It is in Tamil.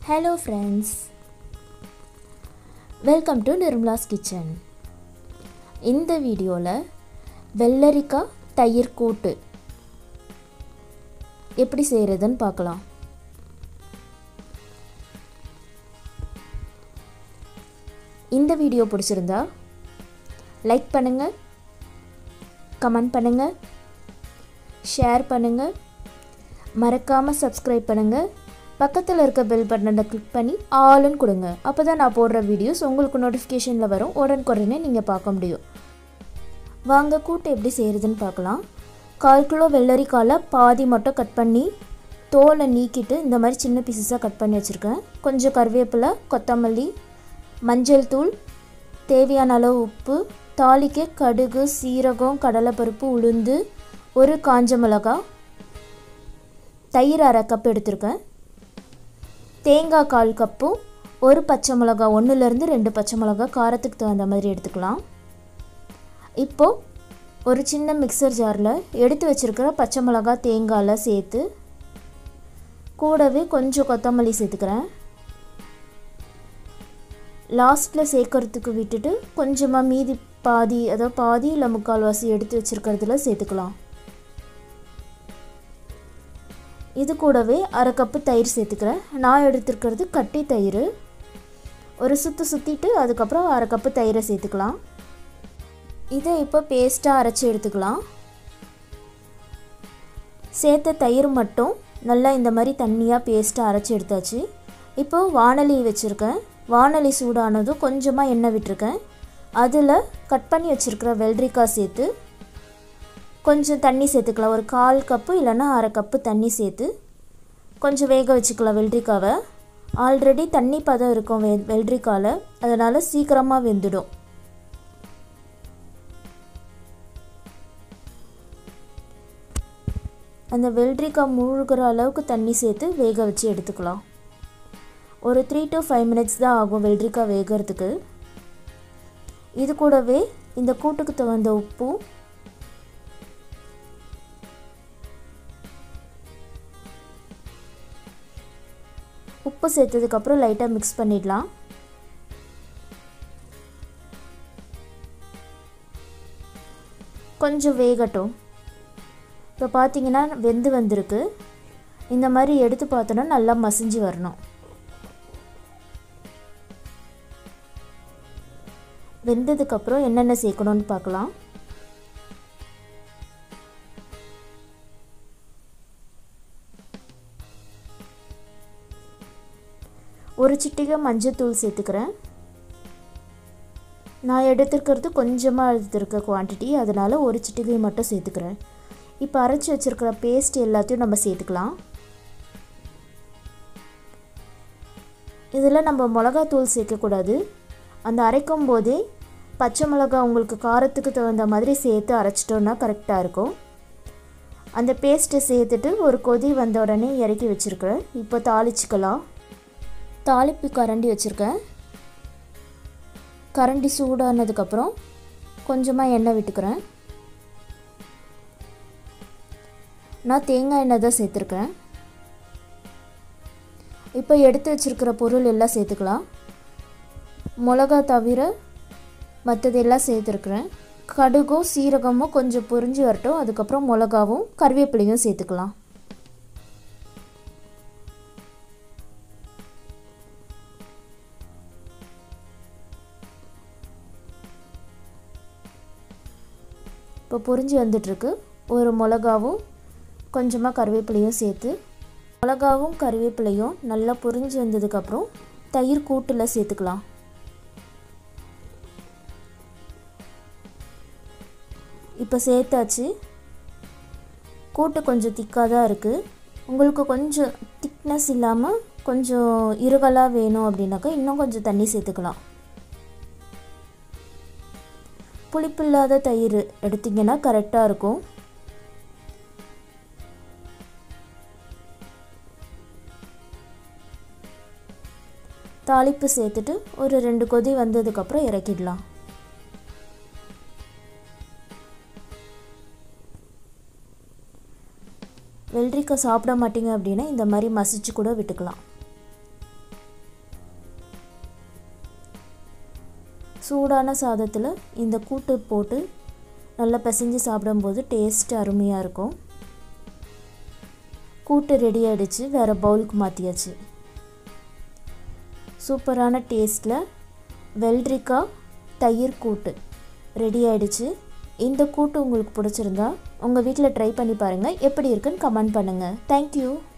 hello friends welcome to Nirmala's kitchen இந்த வீடியோவில் வெள்ளரிக்காய் தயிர் கூட்டு எப்படி செய்கிறதுன்னு பார்க்கலாம் இந்த வீடியோ பிடிச்சிருந்தா லைக் பண்ணுங்கள் கமெண்ட் பண்ணுங்கள் ஷேர் பண்ணுங்கள் மறக்காமல் சப்ஸ்கிரைப் பண்ணுங்கள் பக்கத்தில் இருக்க பெல் பட்டனை கிளிக் பண்ணி ஆல்னு கொடுங்க அப்போ தான் நான் போடுற வீடியோஸ் உங்களுக்கு நோட்டிஃபிகேஷனில் வரும் உடனுக்குடனே நீங்கள் பார்க்க முடியும் வாங்க கூட்டு எப்படி செய்கிறதுன்னு பார்க்கலாம் கால் கிலோ வெள்ளரிக்காயில் பாதி மட்டும் கட் பண்ணி தோலை நீக்கிட்டு இந்த மாதிரி சின்ன பீசஸாக கட் பண்ணி வச்சுருக்கேன் கொஞ்சம் கருவேப்பிலை கொத்தமல்லி மஞ்சள் தூள் தேவையான அளவு உப்பு தாளிக்க கடுகு சீரகம் கடலைப்பருப்பு உளுந்து ஒரு காஞ்ச மிளகாய் தயிர் அரை கப் எடுத்திருக்கேன் தேங்காய் கால் கப்பும் ஒரு பச்சை மிளகா ஒன்றுலேருந்து ரெண்டு பச்சை மிளகா காரத்துக்கு தகுந்த மாதிரி எடுத்துக்கலாம் இப்போது ஒரு சின்ன மிக்சர் ஜாரில் எடுத்து வச்சுருக்கிற பச்சை மிளகா தேங்காயில் சேர்த்து கூடவே கொஞ்சம் கொத்தமல்லி சேர்த்துக்கிறேன் லாஸ்ட்டில் சேர்க்கறதுக்கு விட்டுட்டு கொஞ்சமாக மீதி பாதி அதாவது பாதி இல்லை முக்கால்வாசி எடுத்து வச்சுருக்கிறதுல சேர்த்துக்கலாம் இது கூடவே அரை கப்பு தயிர் சேர்த்துக்கிறேன் நான் எடுத்துருக்கிறது கட்டி தயிர் ஒரு சுற்று சுற்றிட்டு அதுக்கப்புறம் அரை கப்பு தயிரை சேர்த்துக்கலாம் இதை இப்போ பேஸ்ட்டாக அரைச்சி எடுத்துக்கலாம் சேர்த்த தயிர் மட்டும் நல்லா இந்த மாதிரி தண்ணியாக பேஸ்ட்டாக அரைச்சி எடுத்தாச்சு இப்போ வானலி வச்சுருக்கேன் வானலி சூடானதும் கொஞ்சமாக எண்ணெய் விட்டுருக்கேன் அதில் கட் பண்ணி வச்சுருக்கிற வெள்ளரிக்காய் சேர்த்து கொஞ்சம் தண்ணி சேர்த்துக்கலாம் ஒரு கால் கப்பு இல்லைன்னா அரை கப்பு தண்ணி சேர்த்து கொஞ்சம் வேக வச்சுக்கலாம் வெள்ளரிக்காவை ஆல்ரெடி தண்ணி பதம் இருக்கும் வெ வெள்ளரிக்காவில் அதனால் சீக்கிரமாக வெந்துடும் அந்த வெள்ளரிக்காய் முழுகிற அளவுக்கு தண்ணி சேர்த்து வேக வச்சு எடுத்துக்கலாம் ஒரு த்ரீ டு ஃபைவ் மினிட்ஸ் தான் ஆகும் வெள்ளரிக்காய் வேகிறதுக்கு இது கூடவே இந்த கூட்டுக்கு தகுந்த உப்பும் உப்பு சேர்த்ததுக்கப்புறம் லைட்டாக மிக்ஸ் பண்ணிடலாம் கொஞ்சம் வேகட்டும் இப்போ பார்த்தீங்கன்னா வெந்து வந்திருக்கு இந்த மாதிரி எடுத்து பார்த்தோன்னா நல்லா மசிஞ்சு வரணும் வெந்ததுக்கப்புறம் என்னென்ன சேர்க்கணும்னு பார்க்கலாம் ஒரு சிட்டிகை மஞ்சத்தூள் சேர்த்துக்கிறேன் நான் எடுத்துருக்கிறது கொஞ்சமாக எடுத்துருக்க குவான்டிட்டி அதனால் ஒரு சிட்டிகை மட்டும் சேர்த்துக்கிறேன் இப்போ அரைச்சி வச்சுருக்கிற பேஸ்ட் எல்லாத்தையும் நம்ம சேர்த்துக்கலாம் இதில் நம்ம மிளகாத்தூள் சேர்க்கக்கூடாது அந்த அரைக்கும் போதே பச்சை மிளகா உங்களுக்கு காரத்துக்கு தகுந்த மாதிரி சேர்த்து அரைச்சிட்டோன்னா கரெக்டாக இருக்கும் அந்த பேஸ்ட்டை சேர்த்துட்டு ஒரு கொதி வந்த உடனே இறக்கி வச்சுருக்கிறேன் இப்போ தாளிச்சிக்கலாம் தாளிப்பு கரண்டி வச்சுருக்கேன் கரண்டி சூடானதுக்கப்புறம் கொஞ்சமாக எண்ணெய் விட்டுக்கிறேன் நான் தேங்காய் எண்ணெய் தான் சேர்த்துருக்கேன் இப்போ எடுத்து வச்சுருக்கிற பொருள் எல்லாம் சேர்த்துக்கலாம் மிளகா தவிர மற்றது எல்லாம் சேர்த்துருக்குறேன் கடுகும் சீரகமும் கொஞ்சம் பொரிஞ்சு வரட்டும் அதுக்கப்புறம் மிளகாவும் கருவேப்பிலையும் சேர்த்துக்கலாம் இப்போ பொரிஞ்சு வந்துட்டுருக்கு ஒரு மிளகாவும் கொஞ்சமாக கருவேப்பிலையும் சேர்த்து மிளகாவும் கருவேப்பிலையும் நல்லா பொரிஞ்சு வந்ததுக்கப்புறம் தயிர் கூட்டில் சேர்த்துக்கலாம் இப்போ சேர்த்தாச்சு கூட்டு கொஞ்சம் திக்காக தான் இருக்குது உங்களுக்கு கொஞ்சம் திக்னஸ் இல்லாமல் கொஞ்சம் இருகலாக வேணும் அப்படின்னாக்கா இன்னும் கொஞ்சம் தண்ணி சேர்த்துக்கலாம் புளிப்பு இல்லாத தயிர் எடுத்திங்கன்னா கரெக்டாக இருக்கும் தாளிப்பு சேர்த்துட்டு ஒரு ரெண்டு கொதி வந்ததுக்கப்புறம் இறக்கிடலாம் வெள்ளரிக்காய் சாப்பிட மாட்டீங்க அப்படின்னா இந்த மாதிரி மசிச்சு கூட விட்டுக்கலாம் சூடான சாதத்தில் இந்த கூட்டு போட்டு நல்லா பிசைஞ்சு சாப்பிடும்போது டேஸ்ட் அருமையாக இருக்கும் கூட்டு ரெடி ஆகிடுச்சு வேறு பவுலுக்கு மாற்றியாச்சு சூப்பரான டேஸ்ட்டில் வெள்ளரிக்காய் தயிர் கூட்டு ரெடி ஆகிடுச்சு இந்த கூட்டு உங்களுக்கு பிடிச்சிருந்தா உங்கள் வீட்டில் ட்ரை பண்ணி பாருங்கள் எப்படி இருக்குன்னு கமெண்ட் பண்ணுங்கள் தேங்க்யூ